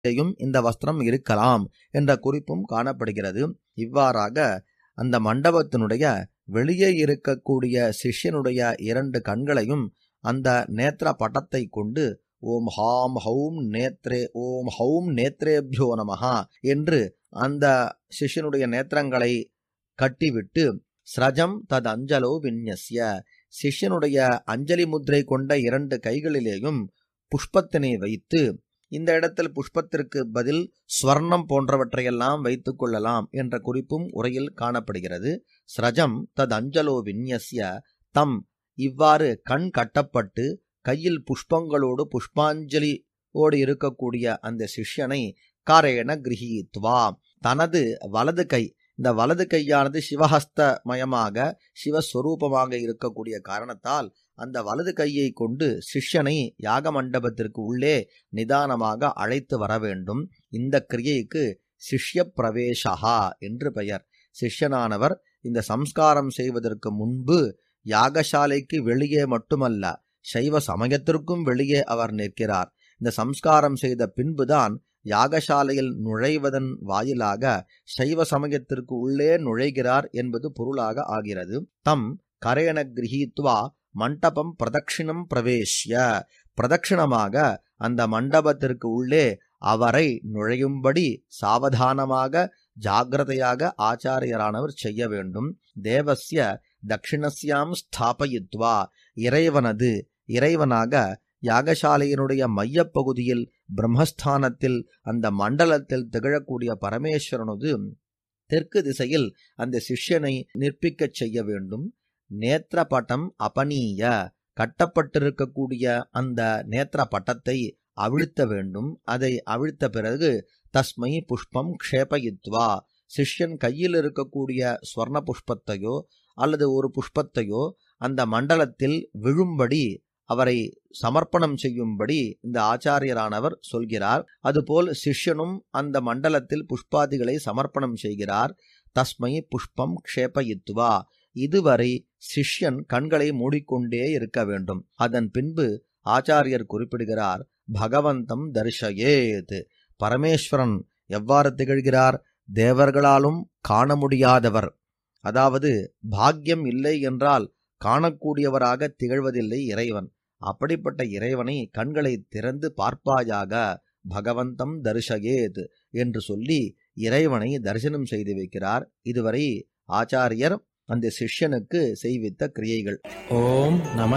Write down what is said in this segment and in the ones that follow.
யும் இந்த வஸ்திரம் இருக்கலாம் என்ற குறிப்பும் காணப்படுகிறது இவ்வாறாக அந்த மண்டபத்தினுடைய வெளியே இருக்கக்கூடிய சிஷ்யனுடைய இரண்டு கண்களையும் அந்த நேத்திர பட்டத்தை கொண்டு ஓம் ஹாம் ஹௌம் நேத்ரே ஓம் ஹௌம் நேத்ரேபியோ நமஹா என்று அந்த சிஷ்யனுடைய நேத்திரங்களை கட்டிவிட்டு ஸ்ரஜம் தத் அஞ்சலோ விந்யஸ்ய சிஷ்யனுடைய அஞ்சலி முத்திரை கொண்ட இரண்டு கைகளிலேயும் புஷ்பத்தினை வைத்து இந்த இடத்தில் புஷ்பத்திற்கு பதில் ஸ்வர்ணம் போன்றவற்றையெல்லாம் வைத்துக் கொள்ளலாம் என்ற குறிப்பும் உரையில் காணப்படுகிறது ஸ்ரஜம் தத் அஞ்சலோ விந்யஸ்ய தம் இவ்வாறு கண் கட்டப்பட்டு கையில் புஷ்பங்களோடு புஷ்பாஞ்சலி ஓடு இருக்கக்கூடிய அந்த சிஷ்யனை காரேன கிரகித்வா தனது வலது கை இந்த வலது கையானது சிவஹஸ்தமயமாக சிவஸ்வரூபமாக இருக்கக்கூடிய காரணத்தால் அந்த வலது கையை கொண்டு சிஷ்யனை யாக மண்டபத்திற்கு உள்ளே நிதானமாக அழைத்து வர வேண்டும் இந்த கிரியைக்கு சிஷ்ய பிரவேசகா என்று பெயர் சிஷ்யனானவர் இந்த சம்ஸ்காரம் செய்வதற்கு முன்பு யாகசாலைக்கு வெளியே மட்டுமல்ல சைவ சமயத்திற்கும் வெளியே அவர் நிற்கிறார் இந்த சம்ஸ்காரம் செய்த பின்புதான் யாகசாலையில் நுழைவதன் வாயிலாக சைவ சமயத்திற்கு உள்ளே நுழைகிறார் என்பது பொருளாக ஆகிறது தம் கரேன கிரகித்வா மண்டபம் பிரதட்சிணம் பிரவேஷ்ய பிரதட்சிணமாக அந்த மண்டபத்திற்கு உள்ளே அவரை நுழையும்படி சாவதானமாக ஜாகிரதையாக ஆச்சாரியரானவர் செய்ய வேண்டும் தேவசிய தட்சிணஸ்யாம் ஸ்தாபயித்வா இறைவனது இறைவனாக யாகசாலையினுடைய மையப்பகுதியில் பிரம்மஸ்தானத்தில் அந்த மண்டலத்தில் திகழக்கூடிய பரமேஸ்வரனது தெற்கு திசையில் அந்த சிஷ்யனை நிற்பிக்கச் செய்ய வேண்டும் நேத்திரபட்டம் அபனீய கட்டப்பட்டிருக்கக்கூடிய அந்த நேத்திர பட்டத்தை அவிழ்த்த வேண்டும் அதை அவிழ்த்த பிறகு தஸ்மை புஷ்பம் க்ஷேபயித்வா சிஷ்யன் கையில் இருக்கக்கூடிய ஸ்வர்ண புஷ்பத்தையோ அல்லது ஒரு புஷ்பத்தையோ அந்த மண்டலத்தில் விழும்படி அவரை சமர்ப்பணம் செய்யும்படி இந்த ஆச்சாரியரானவர் சொல்கிறார் அதுபோல் சிஷ்யனும் அந்த மண்டலத்தில் புஷ்பாதிகளை சமர்ப்பணம் செய்கிறார் தஸ்மை புஷ்பம் க்ஷேபயித்வா இதுவரை சிஷ்யன் கண்களை மூடிக்கொண்டே இருக்க வேண்டும் அதன் பின்பு ஆச்சாரியர் குறிப்பிடுகிறார் பகவந்தம் தரிசயேத் பரமேஸ்வரன் எவ்வாறு திகழ்கிறார் தேவர்களாலும் காண முடியாதவர் அதாவது பாக்கியம் இல்லை என்றால் காணக்கூடியவராக திகழ்வதில்லை இறைவன் அப்படிப்பட்ட இறைவனை கண்களை திறந்து பார்ப்பாயாக பகவந்தம் தரிசயேத் என்று சொல்லி இறைவனை தரிசனம் செய்து வைக்கிறார் இதுவரை ஆச்சாரியர் அந்த சிஷ்யனுக்கு செய்வித்த கிரியைகள் ஓம் நம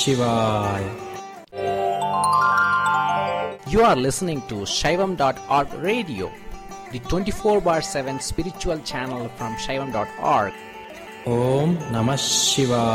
சிவாய் You are listening to Shaivam.org radio, the 24 bar 7 spiritual channel from Shaivam.org. ஓம் நம சிவாய்